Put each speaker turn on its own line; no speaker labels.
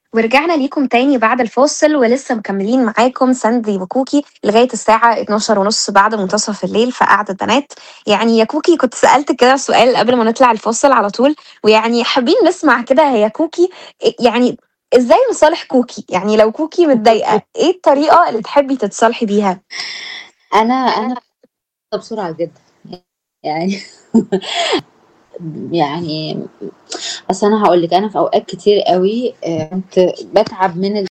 ورجعنا ليكم تاني بعد الفاصل ولسه مكملين معاكم ساندي وكوكي لغاية الساعة 12 ونص بعد منتصف الليل في قعدة بنات يعني يا كوكي كنت سألتك كده سؤال قبل ما نطلع الفاصل على طول ويعني حابين نسمع كده هي كوكي يعني ازاي نصالح كوكي يعني لو كوكي متضايقة ايه الطريقة اللي تحبي تتصالحي بيها
أنا أنا بسرعة جدًا يعني يعني أصل أنا هاقول لِك أنا في أوقات كتير أوي آآ كنت باتعب من ال